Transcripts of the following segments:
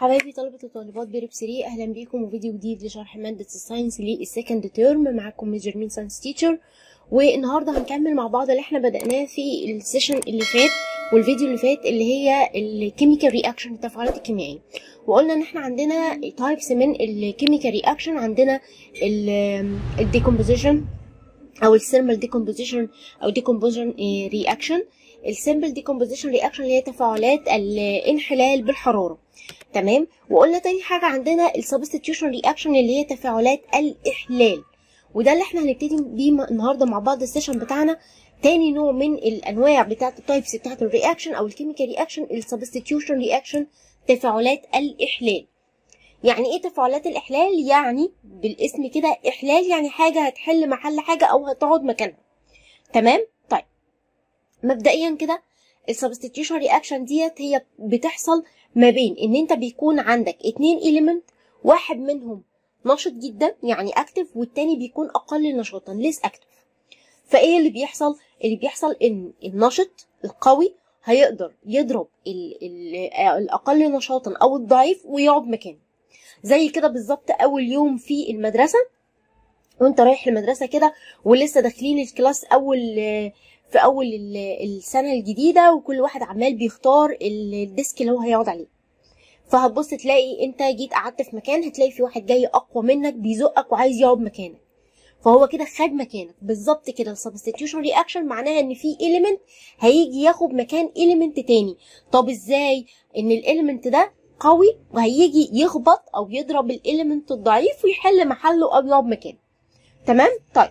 حبايبي طلبة وطالبات بيرب 3 أهلا بيكم وفيديو جديد لشرح مادة الساينس للسكند تيرم معاكم ميجر مين ساينس تيتشر والنهاردة هنكمل مع بعض اللي احنا بدأناه في السيشن اللي فات والفيديو اللي فات اللي هي الكيميكال رياكشن التفاعلات الكيميائية وقلنا ان احنا عندنا تايبس من الكيميكال رياكشن عندنا الديكومبوزيشن او الثيرمال ديكومبوزيشن او ديكومبوزيشن رياكشن السمبل ديكومبوزيشن رياكشن اللي هي تفاعلات الانحلال بالحراره تمام وقلنا تاني حاجه عندنا السبستيتيوشن رياكشن اللي هي تفاعلات الاحلال وده اللي احنا هنبتدي بيه النهارده مع بعض السيشن بتاعنا تاني نوع من الانواع بتاعه التايبس بتاعه الرياكشن او الكيميكال رياكشن السبستيتيوشن رياكشن تفاعلات الاحلال يعني ايه تفاعلات الاحلال يعني بالاسم كده احلال يعني حاجه هتحل محل حاجه او هتقعد مكانها تمام طيب مبدئيا كده السبستيتيوشن رياكشن ديت هي بتحصل ما بين ان انت بيكون عندك اتنين اليمنت واحد منهم نشط جدا يعني اكتف والتاني بيكون اقل نشاطا ليس اكتف فايه اللي بيحصل اللي بيحصل ان النشط القوي هيقدر يضرب ال ال الاقل نشاطا او الضعيف ويقعد مكانه زي كده بالظبط اول يوم في المدرسه وانت رايح المدرسه كده ولسه داخلين الكلاس اول في اول السنه الجديده وكل واحد عمال بيختار الديسك اللي هو هيقعد عليه فهتبص تلاقي انت جيت قعدت في مكان هتلاقي في واحد جاي اقوى منك بيزقك وعايز يقعد مكانك فهو كده خد مكانك بالظبط كده السبستيتيوشن رياكشن معناها ان في اليمنت هيجي ياخد مكان اليمنت تاني طب ازاي ان الاليمنت ده قوي وهيجي يخبط او يضرب الاليمنت الضعيف ويحل محله او يقعد مكانه تمام طيب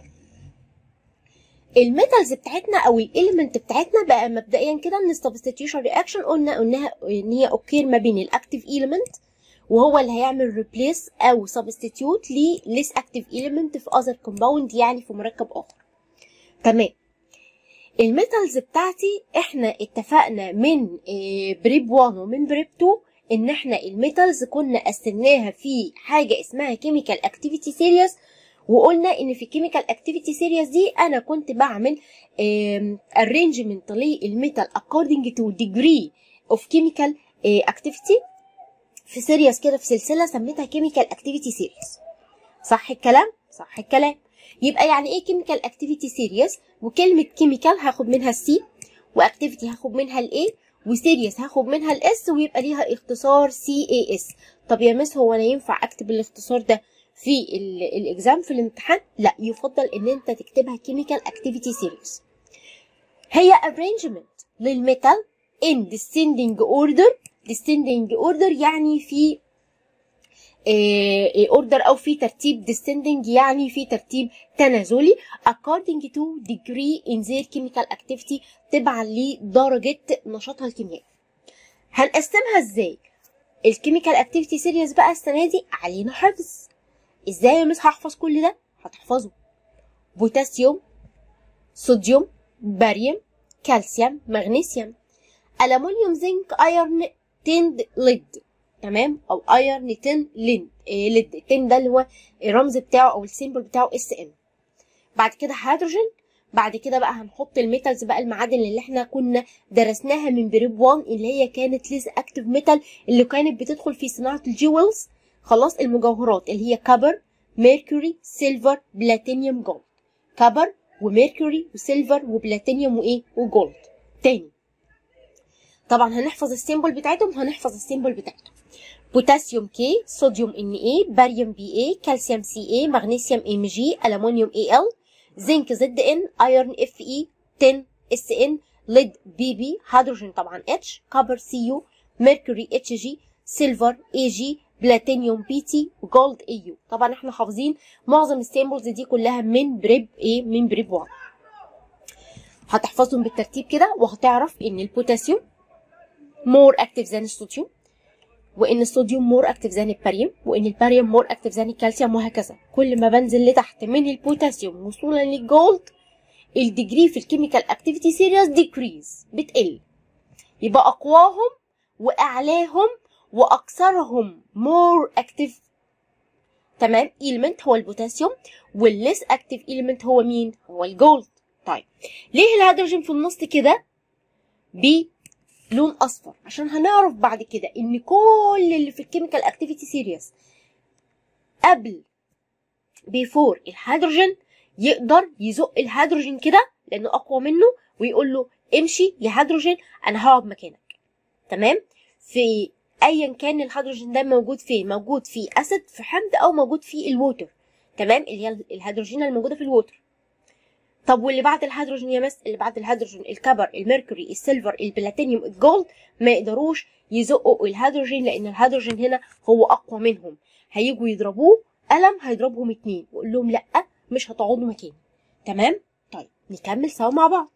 الميتالز بتاعتنا او الاليمنت بتاعتنا بقى مبدئيا كده ان السبستيتيوشن رياكشن قلنا انها ان هي اوكير ما بين الاكتيف اليمنت وهو اللي هيعمل ريبليس او سبستيتيوت لليس اكتيف اليمنت في اذر كومباوند يعني في مركب اخر تمام الميتالز بتاعتي احنا اتفقنا من بريب 1 ومن بريب 2 ان احنا الميتالز كنا قسمناها في حاجه اسمها كيميكال اكتيفيتي سيريس وقلنا ان في الكيميكال اكتيفيتي سيريس دي انا كنت بعمل ارينجمنت للميتال according to degree of chemical activity في سيريس كده في سلسله سميتها كيميكال اكتيفيتي سيريس صح الكلام صح الكلام يبقى يعني ايه كيميكال اكتيفيتي سيريس وكلمه كيميكال هاخد منها السي واكتيفيتي هاخد منها الاي وسيريس هاخد منها الاس ويبقى ليها اختصار سي اي اس طب يا مس هو انا ينفع اكتب الاختصار ده في الاكزام في الامتحان لا يفضل ان انت تكتبها كيميكال اكتيفيتي سيريس هي arrangement للميتال in descending order descending order يعني في اوردر او في ترتيب descending يعني في ترتيب تنازلي according to degree in their chemical activity تبعا لدرجة نشاطها الكيميائي هنقسمها ازاي الكيميكال اكتيفيتي سيريس بقى السنه دي علينا حفظ ازاي يا مس هحفظ كل ده هتحفظه بوتاسيوم صوديوم باريوم كالسيوم مغنيسيوم ألمونيوم زنك ايرن تند ليد تمام او ايرن تن ليد إيه ليد التن ده اللي هو الرمز بتاعه او السيمبل بتاعه اس ام بعد كده هيدروجين بعد كده بقى هنحط الميتالز بقى المعادن اللي احنا كنا درسناها من بريب 1 اللي هي كانت ليز اكتيف ميتال اللي كانت بتدخل في صناعه الجيولز خلاص المجوهرات اللي هي كبر ميركوري سيلفر بلاتينيوم جولد كبر وميركوري وسيلفر وبلاتينيوم وايه وجولد تاني طبعا هنحفظ السيمبل بتاعتهم هنحفظ السيمبل بتاعتهم بوتاسيوم كي صوديوم ان اي باريوم بي اي كالسيوم سي اي مغنيسيوم ام جي الومنيوم اي ال زنك زد ان ايرون اف اي 10 اس ان ليد بي بي هيدروجين طبعا اتش كبر سي يو ميركوري اتش جي سيلفر اي جي بلاتينيوم بي تي وجولد اي يو طبعا احنا حافظين معظم السيمبلز دي كلها من بريب ايه من بريب 1 هتحفظهم بالترتيب كده وهتعرف ان البوتاسيوم مور اكتيف ذان الصوديوم وان الصوديوم مور اكتيف ذان الباريوم وان الباريوم مور اكتيف ذان الكالسيوم وهكذا كل ما بنزل لتحت من البوتاسيوم وصولا للجولد الديجري في الكيميكال اكتيفيتي سيريس ديكريز بتقل يبقى اقواهم واعلاهم واكثرهم مور اكتيف تمام element هو البوتاسيوم والليس اكتيف element هو مين هو الجولد طيب ليه الهيدروجين في النص كده لون اصفر عشان هنعرف بعد كده ان كل اللي في الكيميكال اكتيفيتي سيريس قبل بيفور الهيدروجين يقدر يزق الهيدروجين كده لانه اقوى منه ويقول له امشي يا هيدروجين انا هقعد مكانك تمام في ايا كان الهيدروجين ده موجود فين موجود في اسيد في حمض او موجود في الووتر تمام اللي هي الهيدروجين الموجوده في الووتر طب واللي بعد الهيدروجين يا مس اللي بعد الهيدروجين الكبر الميركوري السيلفر البلاتينيوم الجولد ما يقدروش يزقوا الهيدروجين لان الهيدروجين هنا هو اقوى منهم هيجوا يضربوه قلم هيضربهم اتنين ويقول لهم لا مش هتقعدوا مكاني تمام طيب نكمل سوا مع بعض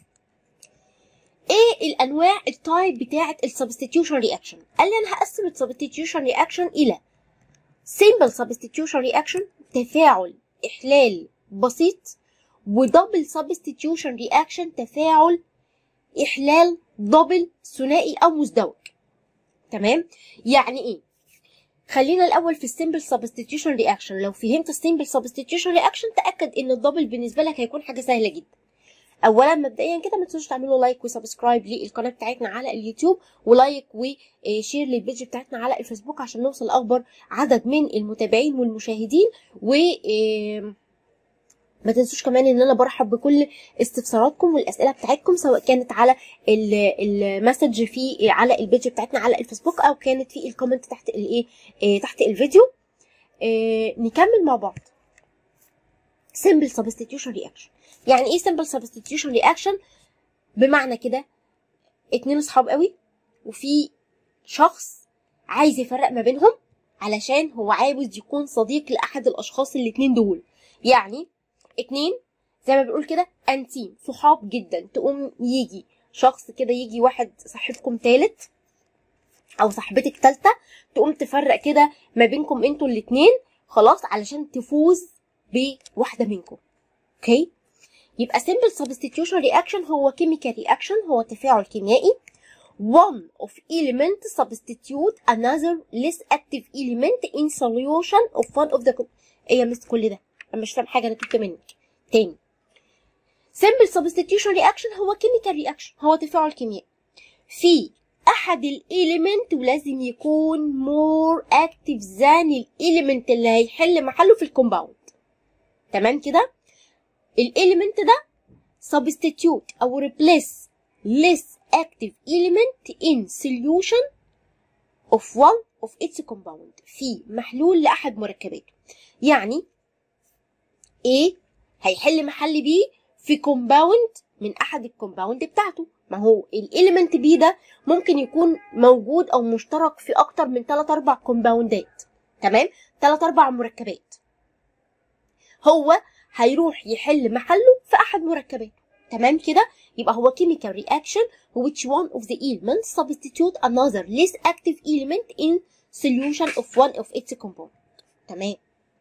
ايه الانواع التايب بتاعه السبستيتيوشن رياكشن قال لي انا هقسم السبستيتيوشن رياكشن الى سيمبل سبستيتيوشن رياكشن تفاعل احلال بسيط ودبل سبستيتيوشن رياكشن تفاعل احلال دبل ثنائي او مزدوج تمام يعني ايه خلينا الاول في السيمبل سبستيتيوشن رياكشن لو فهمت السيمبل سبستيتيوشن رياكشن تاكد ان الدبل بالنسبه لك هيكون حاجه سهله جدا اولا مبدئيا كده ما تنسوش تعملوا لايك وسبسكرايب للقناه بتاعتنا على اليوتيوب ولايك وشير للبيج بتاعتنا على الفيسبوك عشان نوصل اكبر عدد من المتابعين والمشاهدين و ما تنسوش كمان ان انا برحب بكل استفساراتكم والاسئله بتاعتكم سواء كانت على المسج في على البيج بتاعتنا على الفيسبوك او كانت في الكومنت تحت الايه تحت الفيديو نكمل مع بعض simple substitution reaction يعني ايه simple substitution reaction بمعنى كده اتنين اصحاب قوي وفي شخص عايز يفرق ما بينهم علشان هو عاوز يكون صديق لاحد الاشخاص الاتنين دول يعني اتنين زي ما بنقول كده انتيم صحاب جدا تقوم يجي شخص كده يجي واحد صاحبكم تالت او صاحبتك تالتة تقوم تفرق كده ما بينكم انتوا الاتنين خلاص علشان تفوز بواحدة منكم اوكي يبقى simple substitution reaction هو chemical reaction هو تفاعل كيميائي one of element substitute another less active element in solution of one of the ايه يا مس كل ده انا مش فاهم حاجه انا تبت منك تاني simple substitution reaction هو chemical reaction هو تفاعل كيميائي في احد الاليمنت ولازم يكون more active than الاليمنت اللي هيحل محله في الكومباوند تمام كده الاليمنت ده substitute او replace less active element in solution of one of its compound في محلول لأحد مركباته يعني A هيحل محل B في كومباوند من أحد الكومباوند بتاعته ما هو الإليمنت B ده ممكن يكون موجود أو مشترك في أكتر من 3 4 كومباوندات تمام 3 4 مركبات هو هيروح يحل محله في أحد مركباته تمام كده يبقى هو chemical reaction which one of the elements substitute another less active element in solution of one of its component تمام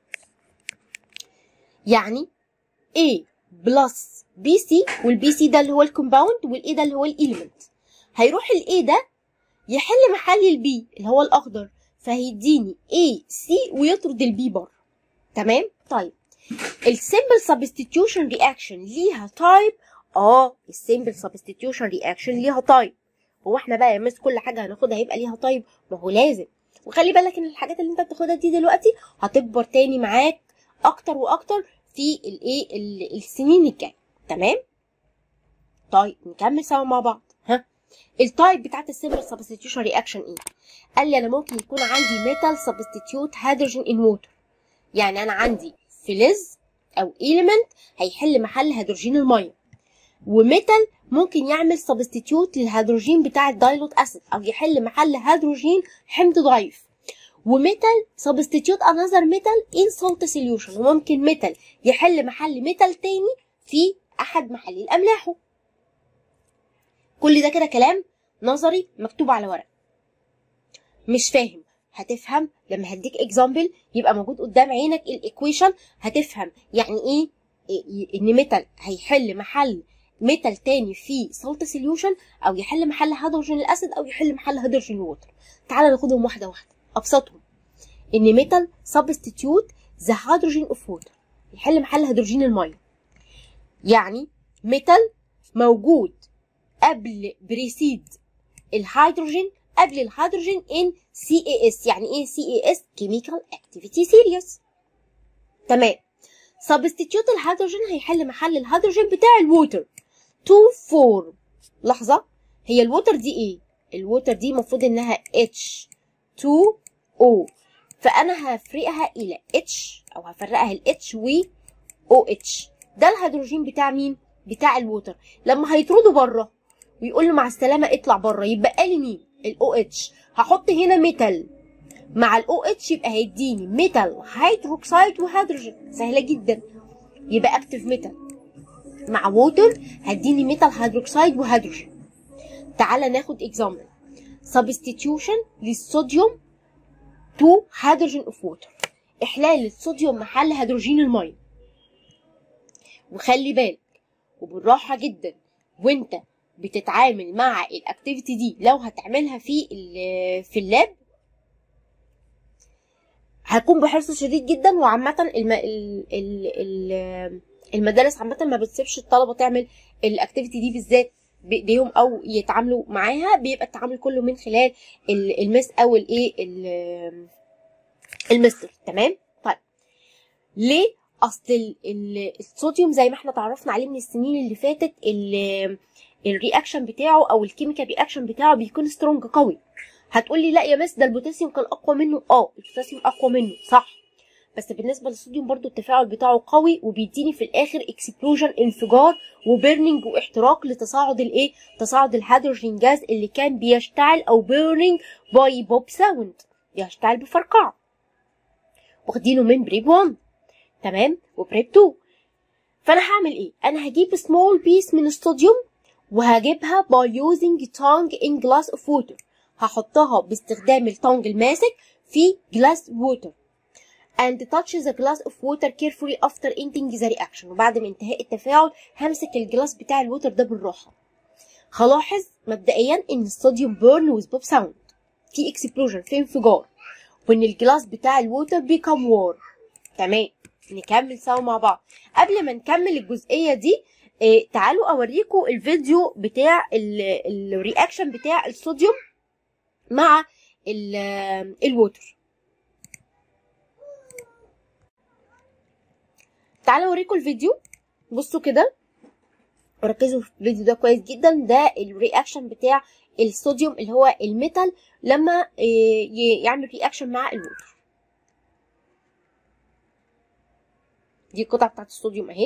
يعني A plus BC والبي سي ده اللي هو الكومباوند والاي ده اللي هو الاليمنت هيروح الاي ده يحل محل البي اللي هو الاخضر فهيديني A C ويطرد البي بره تمام طيب السيمبل سبستيتيوشن رياكشن ليها تايب اه السيمبل سبستيتيوشن رياكشن ليها تايب هو احنا بقى يا مس كل حاجه هناخدها هيبقى ليها تايب ما هو لازم وخلي بالك ان الحاجات اللي انت بتاخدها دي دلوقتي هتكبر تاني معاك اكتر واكتر في الايه السنين الجايه تمام طيب نكمل سوا مع بعض ها التايب بتاعت السيمبل سبستيتيوشن رياكشن ايه قال لي انا ممكن يكون عندي ميتال سبستيتيوت هيدروجين ان ووتر يعني انا عندي فلز او ايليمنت هيحل محل هيدروجين الميه وميتال ممكن يعمل سبستيتيوت للهيدروجين بتاع الدايلوت اسيد او يحل محل هيدروجين حمض ضعيف وميتال سبستيتيوت انذر ميتال ان سولت سوليوشن وممكن ميتال يحل محل ميتال تاني في احد محاليل املاحه كل ده كده كلام نظري مكتوب على ورق مش فاهم هتفهم لما هديك اكزامبل يبقى موجود قدام عينك الايكويشن هتفهم يعني ايه ان ميتال هيحل محل ميتال تاني في سولت سوليوشن او يحل محل هيدروجين الاسيد او يحل محل هيدروجين الووتر تعال ناخدهم واحده واحده ابسطهم ان ميتال سبستيتيوت ذا هيدروجين اوف ووتر يحل محل هيدروجين الميه يعني ميتال موجود قبل بريسيد الهيدروجين قبل الهيدروجين ان سي اي اس يعني ايه سي اي اس كيميكال اكتيفيتي سيريس تمام سبستيتيوت الهيدروجين هيحل محل الهيدروجين بتاع الووتر تو فورم لحظه هي الووتر دي ايه الووتر دي المفروض انها اتش 2 او فانا هفرقها الى اتش او هفرقها ل اتش و او اتش ده الهيدروجين بتاع مين بتاع الووتر لما هيطردوا بره ويقول له مع السلامه اطلع بره يبقى لي مين الاو اتش هحط هنا ميتال مع الاو اتش يبقى هيديني ميتال هيدروكسيد وهيدروجين سهله جدا يبقى اكتف ميتال مع ووتر هديني ميتال هيدروكسيد وهيدروجين تعالى ناخد اكزامبل سبستيتيوشن للصوديوم تو هيدروجين اوف ووتر احلال الصوديوم محل هيدروجين الميه وخلي بالك وبالراحه جدا وانت بتتعامل مع الاكتيفيتي دي لو هتعملها في في اللاب هكون بحرص شديد جدا وعامة الم... ال... ال... ال... المدارس عامة ما بتسيبش الطلبة تعمل الاكتيفيتي دي بالذات بايديهم او يتعاملوا معاها بيبقى التعامل كله من خلال المس او الايه المستر تمام طيب ليه اصل الصوديوم زي ما احنا تعرفنا عليه من السنين اللي فاتت الرياكشن بتاعه او الكيميكال رياكشن بتاعه بيكون سترونج قوي هتقولي لا يا مس ده البوتاسيوم كان اقوى منه اه البوتاسيوم اقوى منه صح بس بالنسبه للصوديوم برضو التفاعل بتاعه قوي وبيديني في الاخر اكسبلوجن انفجار وبيرنينج واحتراق لتصاعد الايه تصاعد الهيدروجين جاز اللي كان بيشتعل او بيرنينج باي بوب ساوند بيشتعل بفرقعه واخدينه من بريب 1 تمام وبريب 2 فانا هعمل ايه انا هجيب سمول بيس من الصوديوم وهجيبها by using tongue in glass of water هحطها باستخدام التونج الماسك في glass water and touch the glass of water carefully after ending the reaction وبعد ما انتهاء التفاعل همسك الجلاس بتاع الووتر ده بالراحه هلاحظ مبدئيا ان الصوديوم بيرن with pop sound في اكسبلوجن في انفجار وان الجلاس بتاع الووتر بيكم وور تمام نكمل سوا مع بعض قبل ما نكمل الجزئيه دي إيه تعالوا اوريكم الفيديو بتاع الرياكشن بتاع الصوديوم مع الووتر تعالوا اوريكم الفيديو بصوا كده ركزوا في الفيديو ده كويس جدا ده الرياكشن بتاع الصوديوم اللي هو الميتال لما يعمل رياكشن مع الووتر دي القطعه بتاعت الصوديوم اهي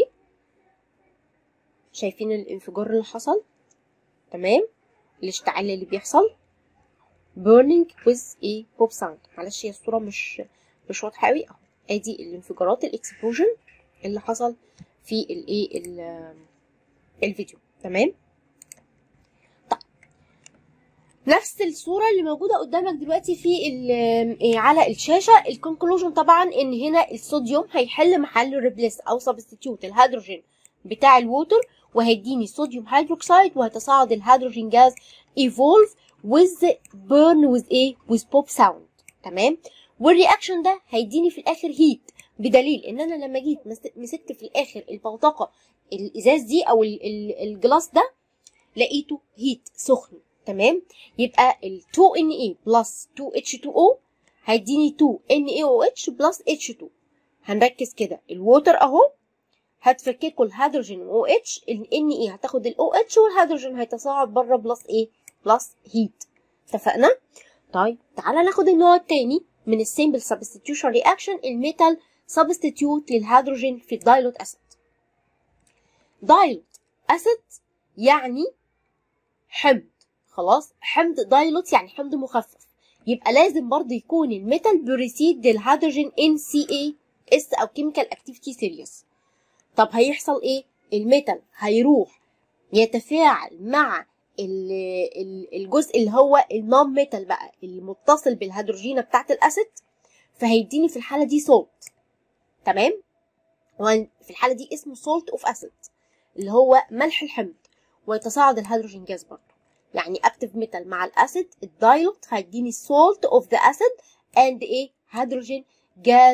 شايفين الانفجار اللي حصل تمام الاشتعال اللي بيحصل burning with a pop sound معلش هي الصوره مش مش واضحه قوي اهو ادي الانفجارات الاكسبلوجن اللي حصل في الايه الفيديو تمام طيب نفس الصوره اللي موجوده قدامك دلوقتي في على الشاشه الكونكلوجن طبعا ان هنا الصوديوم هيحل محل الريبليس او سبستيتيوت الهيدروجين بتاع الووتر وهيديني صوديوم هيدروكسيد وهتصاعد الهيدروجين جاز evolve with burn with a with pop sound تمام والرياكشن ده هيديني في الاخر هيت بدليل ان انا لما جيت مسكت في الاخر البوتقه الازاز دي او الجلاس ده لقيته هيت سخن تمام يبقى ال 2 Na بلس 2 H2O هيديني 2 NaOH بلس H2 هنركز كده الووتر اهو هتفككوا الهيدروجين و OH ال Na هتاخد ال OH والهيدروجين هيتصاعد بره بلس ايه بلس هيت اتفقنا طيب تعالى ناخد النوع التاني من السيمبل سبستيتيوشن رياكشن الميتال سبستيتيوت للهيدروجين في الدايلوت اسيد دايلوت اسيد يعني حمض خلاص حمض دايلوت يعني حمض مخفف يبقى لازم برضه يكون الميتال بريسيد للهيدروجين ان سي اي اس او كيميكال اكتيفيتي سيريس طب هيحصل ايه الميتال هيروح يتفاعل مع الجزء اللي هو النون ميتال بقى المتصل بالهيدروجينه بتاعت الاسيد فهيديني في الحاله دي سولت تمام في الحاله دي اسمه سولت اوف اسيد اللي هو ملح الحمض ويتصاعد الهيدروجين جاز برضه يعني اكتف ميتال مع الاسيد الدايلوت هيديني سولت اوف ذا اسيد اند ايه هيدروجين جاز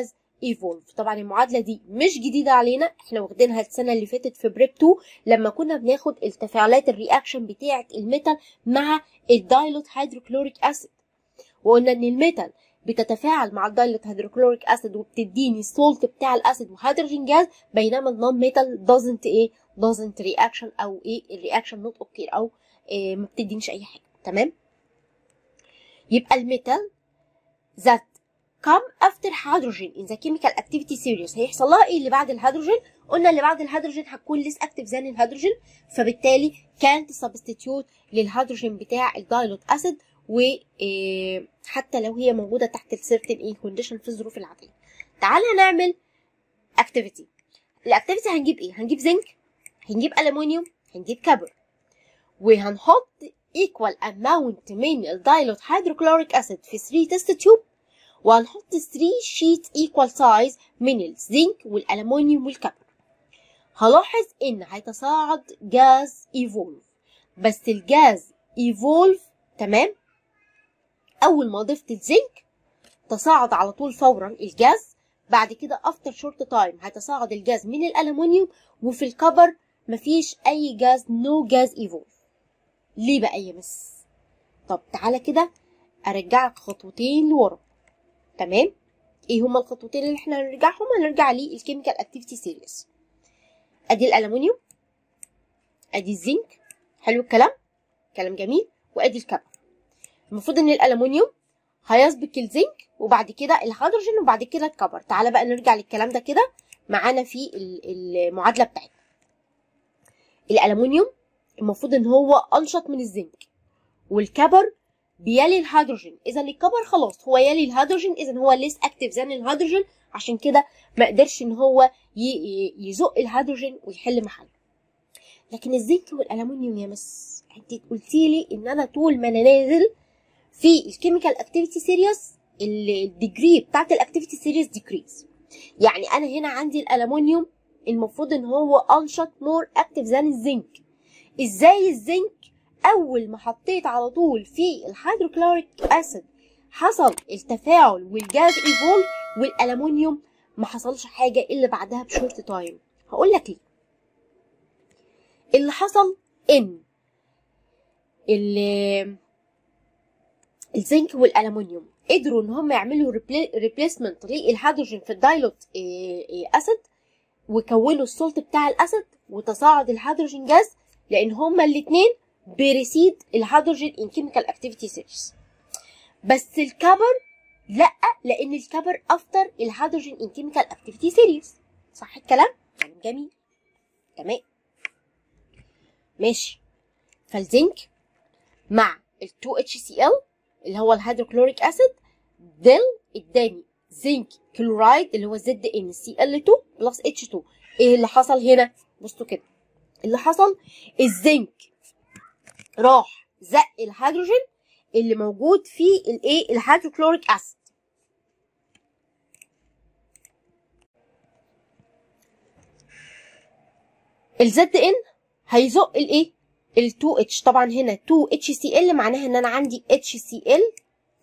ايفولف طبعا المعادله دي مش جديده علينا احنا واخدينها السنه اللي فاتت في بريب 2 لما كنا بناخد التفاعلات الرياكشن بتاعه الميتال مع الدايلوت هيدروكلوريك اسيد وقلنا ان الميتال بتتفاعل مع الدايلوت هيدروكلوريك اسيد وبتديني السولت بتاع الاسيد وهيدروجين جاز بينما النون ميتال doesn't ايه doesn't reaction او ايه الرياكشن نوت اوكي او إيه ما بتدينيش اي حاجه تمام يبقى الميتال that come after hydrogen in the chemical activity series هيحصل لها ايه اللي بعد الهيدروجين قلنا اللي بعد الهيدروجين هتكون less active than الهيدروجين فبالتالي كانت substitute للهيدروجين بتاع الدايلوت اسيد وحتى لو هي موجوده تحت السيرتن ايه كونديشن في الظروف العاديه تعالى نعمل اكتيفيتي الاكتيفيتي هنجيب ايه هنجيب زنك هنجيب الومنيوم هنجيب كبر وهنحط equal amount من الدايلوت هيدروكلوريك اسيد في 3 تيست تيوب وهنحط 3 شيت equal size من الزنك والالومنيوم والكبر هلاحظ ان هيتصاعد جاز ايفولف بس الجاز ايفولف تمام اول ما ضفت الزنك تصاعد على طول فورا الجاز بعد كده افتر شورت تايم هيتصاعد الجاز من الالومنيوم وفي الكبر مفيش اي جاز نو جاز ايفولف ليه بقى يا مس طب تعالى كده ارجعك خطوتين لورا تمام ايه هما الخطوتين اللي احنا هنرجعهم هنرجع للكيميكال اكتيفيتي سيريس ادي الالومنيوم ادي الزنك حلو الكلام كلام جميل وادي الكبر المفروض ان الالومنيوم هيسبق الزنك وبعد كده الهيدروجين وبعد كده الكبر تعالى بقى نرجع للكلام ده كده معانا في المعادله بتاعتنا الالومنيوم المفروض ان هو انشط من الزنك والكبر بيلي الهيدروجين اذا الكبر خلاص هو يلي الهيدروجين اذا هو ليس اكتف زان الهيدروجين عشان كده ما قدرش ان هو يزق الهيدروجين ويحل محله لكن الزنك والالومنيوم يا مس انت قلتي لي ان انا طول ما انا نازل في الكيميكال اكتيفيتي سيريس الديجري بتاعت الاكتيفيتي سيريس ديكريز يعني انا هنا عندي الالومنيوم المفروض ان هو انشط مور اكتف زان الزنك ازاي الزنك اول ما حطيت على طول في الهيدروكلوريك اسيد حصل التفاعل والجاز ايفولف والالومنيوم ما حصلش حاجه الا بعدها بشورت تايم هقول لك ليه اللي حصل ان الزنك والالومنيوم قدروا ان هم يعملوا ريبليسمنت للهيدروجين في الدايلوت اسيد وكونوا السولت بتاع الاسيد وتصاعد الهيدروجين جاز لان هما الاثنين بيريسيد الهيدروجين ان كيميكال اكتيفيتي سيريز بس الكبر لا لان الكبر افتر الهيدروجين ان كيميكال اكتيفيتي سيريز صح الكلام كلام جميل تمام ماشي فالزنك مع ال 2HCl اللي هو الهيدروكلوريك اسيد دل اداني زنك كلورايد اللي هو زد ان سي ال 2 بلس اتش 2 ايه اللي حصل هنا بصوا كده اللي حصل الزنك راح زق الهيدروجين اللي موجود في الايه الهيدروكلوريك اسيد الزد ان هيزق الايه ال 2 اتش طبعا هنا 2 اتش سي ال معناها ان انا عندي اتش سي ال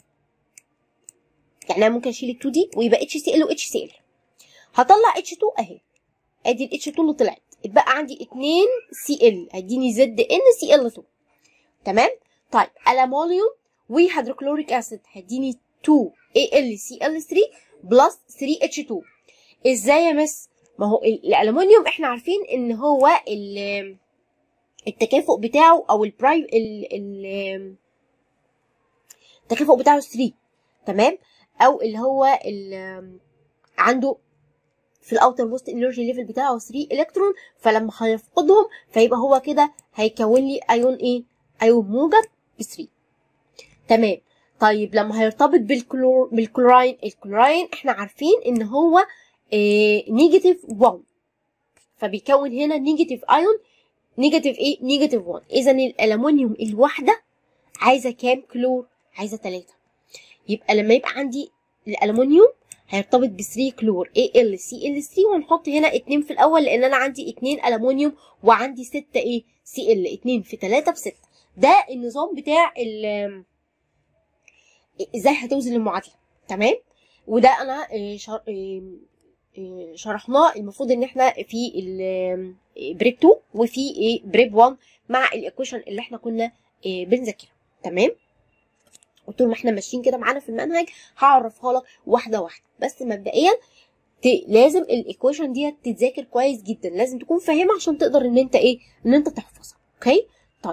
يعني انا ممكن اشيل ال 2 دي ويبقى اتش سي ال و اتش سي ال هطلع اتش 2 اهي ادي ال اتش 2 اللي طلعت اتبقى عندي 2 سي ال هيديني زد ان سي ال 2 تمام طيب الامونيوم وهيدروكلوريك اسيد هيديني 2 اي ال سي ال 3 بلس 3 اتش 2 ازاي يا مس ما هو الالومنيوم احنا عارفين ان هو التكافؤ بتاعه او البرايم ال ال التكافؤ بتاعه 3 تمام او اللي هو عنده في الاوتر موست انرجي ليفل بتاعه 3 الكترون فلما هيفقدهم فيبقى هو كده هيكون لي ايون ايه ايون موجب ب 3 تمام طيب لما هيرتبط بالكلور بالكلوراين الكلوراين احنا عارفين ان هو إيه نيجاتيف 1 فبيكون هنا نيجاتيف ايون نيجاتيف ايه نيجاتيف 1 اذا الالومنيوم الواحده عايزه كام كلور عايزه 3 يبقى لما يبقى عندي الالومنيوم هيرتبط ب 3 كلور اي ال سي ال 3 وهنحط هنا 2 في الاول لان انا عندي 2 الومنيوم وعندي 6 ايه سي ال 2 في 3 في 6 ده النظام بتاع ال ازاي هتوزن المعادله تمام وده انا آه، شر... آه، آه، شرحناه المفروض ان احنا في بريب 2 وفي ايه بريب 1 مع الايكويشن اللي احنا كنا آه، بنذاكرها تمام وطول ما احنا ماشيين كده معانا في المنهج هعرفها لك واحده واحده بس مبدئيا ت- لازم الايكويشن دي تتذاكر كويس جدا لازم تكون فاهمها عشان تقدر ان انت ايه ان انت تحفظها اوكي طيب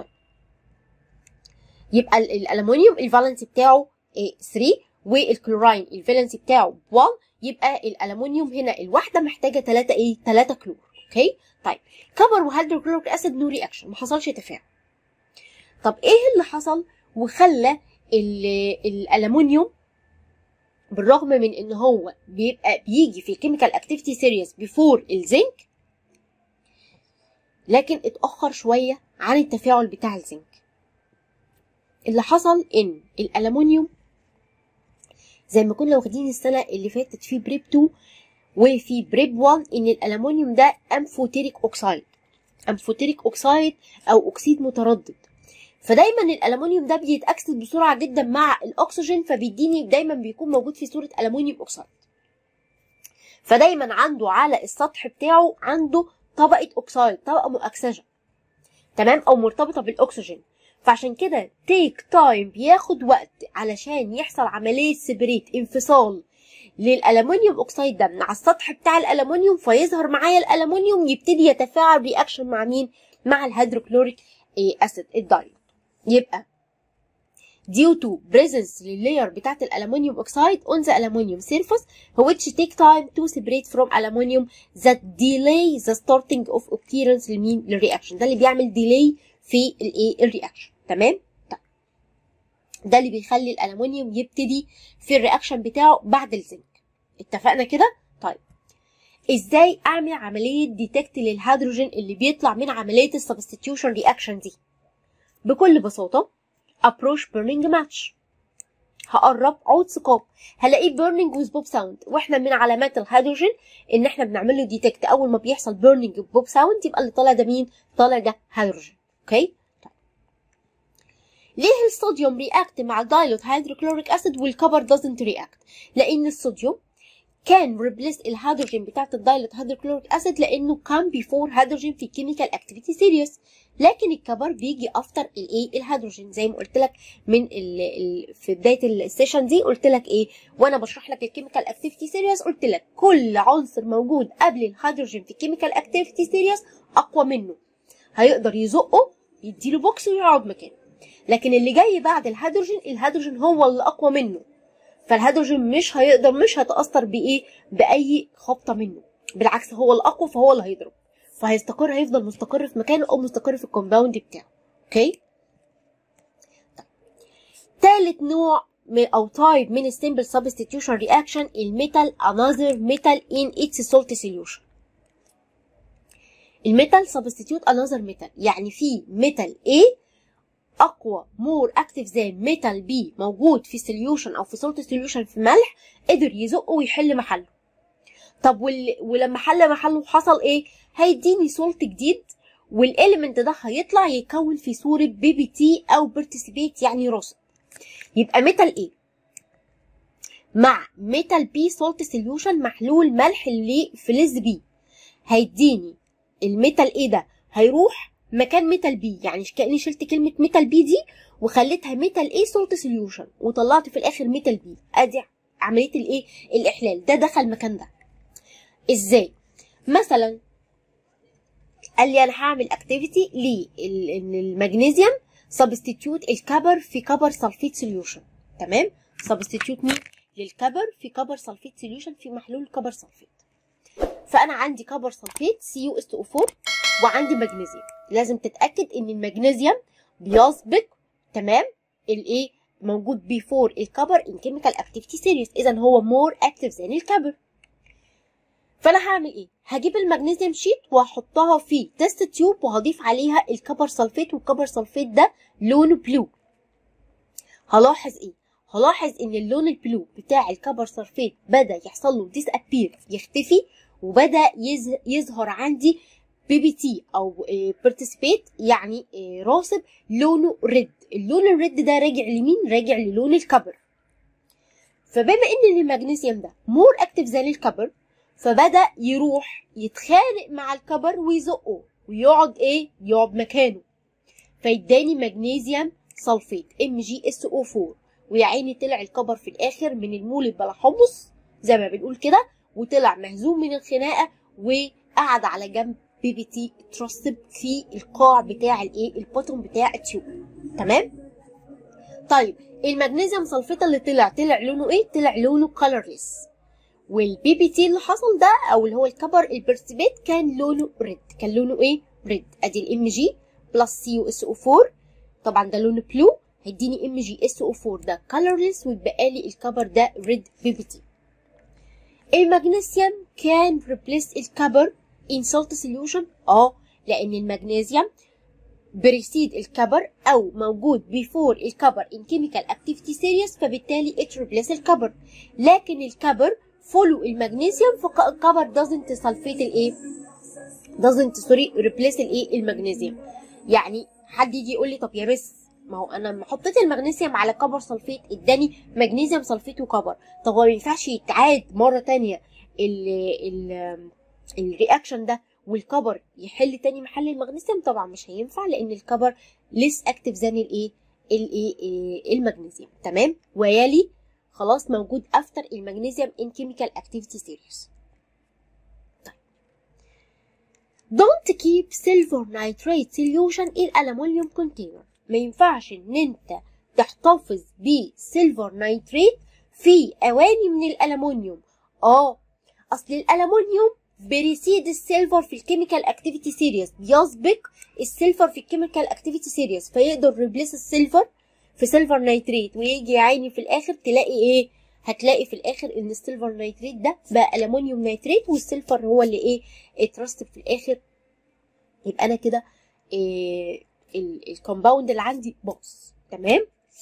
يبقى ال- الالومنيوم الفالنسي بتاعه إيه 3 والكلوراين الفالنسي بتاعه 1 يبقى الالومنيوم هنا الواحده محتاجه 3 ايه 3 كلور اوكي طيب كبر وهيدروكلوريك اسيد نو رياكشن ما حصلش تفاعل طب ايه اللي حصل وخلى ال- الالومنيوم بالرغم من ان هو بيبقى بيجي في الكيميكال اكتيفيتي سيريس بيفور الزنك لكن اتاخر شويه عن التفاعل بتاع الزنك اللي حصل ان الالومنيوم زي ما كنا واخدين السنه اللي فاتت في بريب 2 وفي بريب 1 ان الالومنيوم ده امفوتيريك اوكسايد امفوتيريك اوكسايد او اكسيد متردد فدايما الالومنيوم ده بيتاكسد بسرعه جدا مع الاكسجين فبيديني دايما بيكون موجود في صوره الومنيوم اوكسايد فدايما عنده على السطح بتاعه عنده طبقه اوكسايد طبقه مؤكسجه تمام او مرتبطه بالاكسجين فعشان كده تيك تايم بياخد وقت علشان يحصل عمليه سبريت انفصال للالومنيوم اوكسايد ده من على السطح بتاع الالومنيوم فيظهر معايا الالومنيوم يبتدي يتفاعل رياكشن مع مين مع الهيدروكلوريك اسيد الدايود يبقى due to presence لللاير بتاعت الالومنيوم اوكسايد on the aluminum surface which take time to separate from aluminum that delay the starting of occurrence لمين للرياكشن ده اللي بيعمل delay في الايه الرياكشن تمام طيب ده اللي بيخلي الالومنيوم يبتدي في الرياكشن بتاعه بعد الزنك اتفقنا كده طيب ازاي اعمل عمليه ديتكت للهيدروجين اللي بيطلع من عمليه السبستيتيوشن رياكشن دي بكل بساطه approach burning match هقرب عود ثقاب هلاقيه burning with pop sound واحنا من علامات الهيدروجين ان احنا بنعمل له ديتكت اول ما بيحصل burning بوب ساوند يبقى اللي طالع ده مين طالع ده هيدروجين اوكي طيب. ليه الصوديوم رياكت مع الدايلوت هيدروكلوريك اسيد والكبر doesn't react لان الصوديوم كان ريبليس الهيدروجين بتاعت الدايلوت هيدروكلوريك اسيد لانه كان بيفور هيدروجين في كيميكال اكتيفيتي سيريس لكن الكبر بيجي افتر الايه الهيدروجين زي ما قلت لك من ال ال في بدايه السيشن دي قلت لك ايه وانا بشرح لك الكيميكال اكتيفيتي سيريس قلت لك كل عنصر موجود قبل الهيدروجين في الكيميكال اكتيفيتي سيريس اقوى منه هيقدر يزقه يديله بوكس ويقعد مكانه لكن اللي جاي بعد الهيدروجين الهيدروجين هو اللي اقوى منه فالهيدروجين مش هيقدر مش هيتاثر بايه باي خبطه منه بالعكس هو الاقوى فهو اللي هيضرب فهيستقر هيفضل مستقر في مكانه او مستقر في الكومباوند بتاعه اوكي طيب. تالت نوع من او تايب من السمبل سبستيتيوشن رياكشن الميتال انذر ميتال ان اتس سولت سوليوشن الميتال سبستيتيوت انذر ميتال يعني في ميتال A اقوى مور اكتف زي ميتال بي موجود في سوليوشن او في سولت سوليوشن في ملح قدر يزقه ويحل محله طب وال... ولما حل محله حصل ايه هيديني سولت جديد والاليمنت ده هيطلع يتكون في صوره بي بي تي او بارتيسيبيت يعني راسب يبقى ميتال ايه مع ميتال بي سولت سوليوشن محلول ملح اللي فلز بي هيديني الميتال ايه ده هيروح مكان ميتال بي يعني كاني شلت كلمه ميتال بي دي وخليتها ميتال ايه سولت سوليوشن وطلعت في الاخر ميتال بي ادي عمليه الايه الاحلال ده دخل مكان ده ازاي مثلا قال لي انا هعمل اكتيفيتي للمغنيسيوم سبستيتيوت الكبر في كبر سلفيت سوليوشن تمام سبستيتيوت مين للكبر في كبر سلفيت سوليوشن في محلول كبر سلفيت فانا عندي كبر سلفيت سي يو اس 2 4 وعندي مغنيسيوم لازم تتاكد ان المغنيسيوم بيسبق تمام الايه موجود بيفور الكبر ان كيميكال اكتيفيتي سيريس اذا هو مور اكتف زي الكبر فانا هعمل ايه هجيب المغنيسيوم شيت وهحطها في تيست تيوب وهضيف عليها الكبر سلفيت والكبر سلفيت ده لونه بلو هلاحظ ايه هلاحظ ان اللون البلو بتاع الكبر سلفيت بدا يحصل له ديس ابير يختفي وبدا يظهر عندي بي بي تي او بارتيسيبيت يعني راسب لونه ريد اللون الريد ده راجع لمين راجع للون الكبر فبما ان المغنيسيوم ده مور اكتف زي الكبر فبدا يروح يتخانق مع الكبر ويزقه ويقعد ايه يقعد مكانه فيداني مغنيسيوم سلفيت ام جي اس او 4 ويا عيني طلع الكبر في الاخر من المولد بلا حمص زي ما بنقول كده وطلع مهزوم من الخناقه وقعد على جنب بي بي تي اترسب في القاع بتاع الايه البوتوم بتاع التيوب تمام طيب المغنيسيوم سلفيت اللي طلع طلع لونه ايه طلع لونه كولرليس والبي بي تي اللي حصل ده او اللي هو الكبر البرسبيت كان لونه ريد كان لونه ايه ريد ادي الام جي بلس سي يو اس او 4 طبعا ده لونه بلو هيديني ام جي اس او 4 ده كولرليس ويتبقى لي الكبر ده ريد بي بي تي المغنيسيوم كان ريبليس الكبر in salt solution اه لان المغنيسيوم بريسيد الكبر او موجود before الكبر in chemical activity series فبالتالي it replace الكبر لكن الكبر follow المغنيسيوم فالكبر doesn't sulfate الايه doesn't sorry replace الايه المغنيسيوم يعني حد يجي يقول لي طب يا مس ما هو انا لما حطيت المغنيسيوم على كبر سلفيت اداني مغنيسيوم سلفيت وكبر طب هو ما ينفعش يتعاد مره تانية ال ال الرياكشن ده والكبر يحل تاني محل المغنيسيوم طبعا مش هينفع لان الكبر ليس اكتف زان الايه الايه المغنيسيوم تمام ويلي خلاص موجود افتر المغنيسيوم ان كيميكال اكتيفيتي سيريس Don't keep silver nitrate solution in aluminium container ما ينفعش ان انت تحتفظ بسيلفر نايتريت في اواني من الالومنيوم اه اصل الالومنيوم بريسيد السيلفر في الكيميكال اكتيفيتي سيريس بيسبق السيلفر في الكيميكال اكتيفيتي سيريس فيقدر ريبليس السيلفر في سيلفر نايتريت ويجي يا عيني في الاخر تلاقي ايه هتلاقي في الاخر ان السيلفر نايتريت ده بقى الومنيوم نايتريت والسيلفر هو اللي ايه اترسب في الاخر يبقى انا كده إيه الكومباوند اللي عندي باظ تمام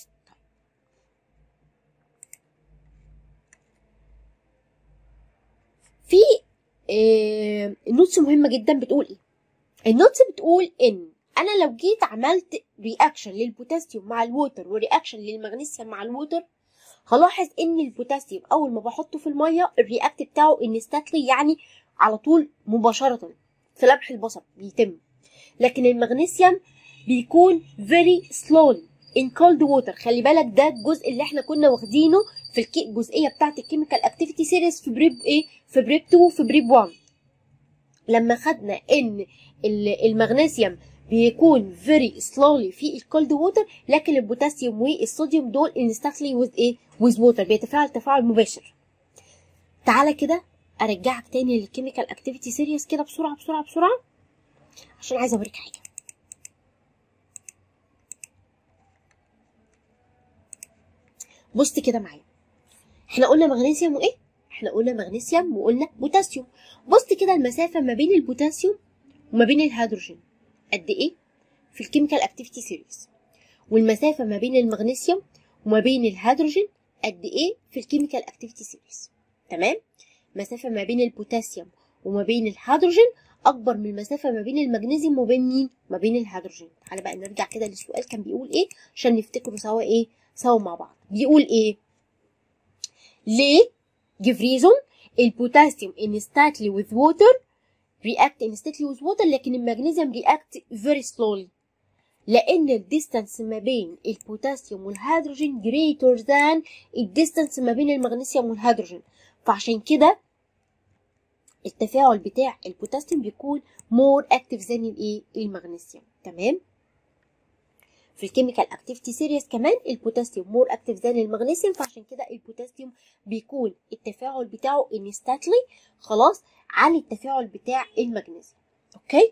في إيه النوتس مهمه جدا بتقول ايه النوتس بتقول ان انا لو جيت عملت رياكشن للبوتاسيوم مع الووتر ورياكشن للمغنيسيوم مع الووتر هلاحظ ان البوتاسيوم اول ما بحطه في الميه الرياكت بتاعه انستاتلي يعني على طول مباشره في لمح البصر بيتم لكن المغنيسيوم بيكون very slowly in cold water خلي بالك ده الجزء اللي احنا كنا واخدينه في الكي... الجزئيه بتاعه الكيميكال اكتيفيتي سيريز في بريب ايه في بريب 2 وفي بريب 1 لما خدنا ان المغنيسيوم بيكون very slowly في الكولد ووتر لكن البوتاسيوم والصوديوم دول instantly with ايه with water بيتفاعل تفاعل مباشر تعالى كده ارجعك تاني للكيميكال اكتيفيتي سيريز كده بسرعه بسرعه بسرعه عشان عايزه اوريك حاجه بص كده معايا احنا قلنا مغنيسيوم وايه احنا قلنا مغنيسيوم وقلنا بوتاسيوم بص كده المسافه ما بين البوتاسيوم وما بين الهيدروجين قد ايه في الكيميكال اكتيفيتي سيريز والمسافه ما بين المغنيسيوم وما بين الهيدروجين قد ايه في الكيميكال اكتيفيتي سيريز تمام مسافه ما بين البوتاسيوم وما بين الهيدروجين اكبر من المسافه ما بين المغنيسيوم وبين مين ما بين الهيدروجين تعالى بقى نرجع كده للسؤال كان بيقول ايه عشان نفتكره سوا ايه سوا مع بعض بيقول ايه ليه give reason البوتاسيوم instantly with water react instantly with water لكن المغنيسيوم react very slowly لان الديستانس ما بين البوتاسيوم والهيدروجين greater than الديستانس ما بين المغنيسيوم والهيدروجين فعشان كده التفاعل بتاع البوتاسيوم بيكون more active than الايه المغنيسيوم تمام في الكيميكال اكتيفيتي سيريس كمان البوتاسيوم مور اكتيف ذان المغنيسيوم فعشان كده البوتاسيوم بيكون التفاعل بتاعه انستاتلي خلاص عن التفاعل بتاع المغنيسيوم اوكي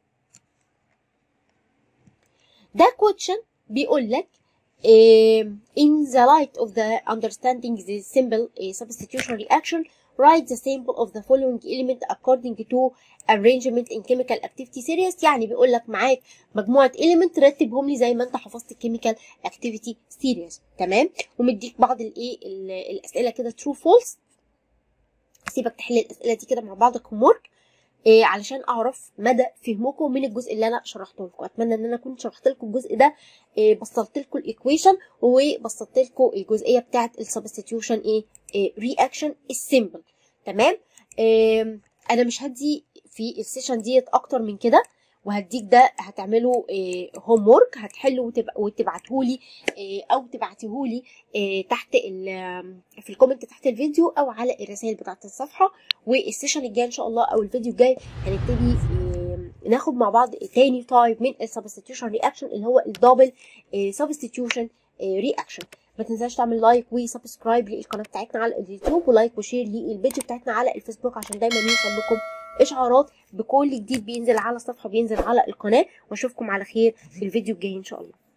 ده كويشن بيقول لك in the light of the understanding the simple uh, substitution reaction write the sample of the following element according to arrangement in chemical activity series يعني بيقول لك معاك مجموعه element رتبهم لي زي ما انت حفظت الكيميكال activity series تمام ومديك بعض الايه الاسئله كده true false سيبك تحل الاسئله دي كده مع بعضك homework إيه علشان اعرف مدى فهمكم من الجزء اللي انا شرحته لكم اتمنى ان انا كنت شرحت لكم الجزء ده إيه بسطت لكم الايكويشن وبسطت لكم الجزئيه بتاعه السبستيتيوشن ايه, إيه رياكشن السيمبل تمام إيه انا مش هدي في السيشن ديت اكتر من كده وهديك ده هتعملوا هوم وورك هتحلوا وتبعتهولي إيه او تبعتيهولي إيه تحت في الكومنت تحت الفيديو او على الرسائل بتاعت الصفحه والسيشن الجاي ان شاء الله او الفيديو الجاي هنبتدي إيه ناخد مع بعض تاني تايب من السبستيتيوشن رياكشن اللي هو الدبل سبستيتيوشن رياكشن ما تنساش تعمل لايك وسبسكرايب للقناه بتاعتنا على اليوتيوب ولايك وشير للفيديو بتاعتنا على الفيسبوك عشان دايما يوصل لكم اشعارات بكل جديد بينزل على الصفحه بينزل على القناه واشوفكم على خير في الفيديو الجاي ان شاء الله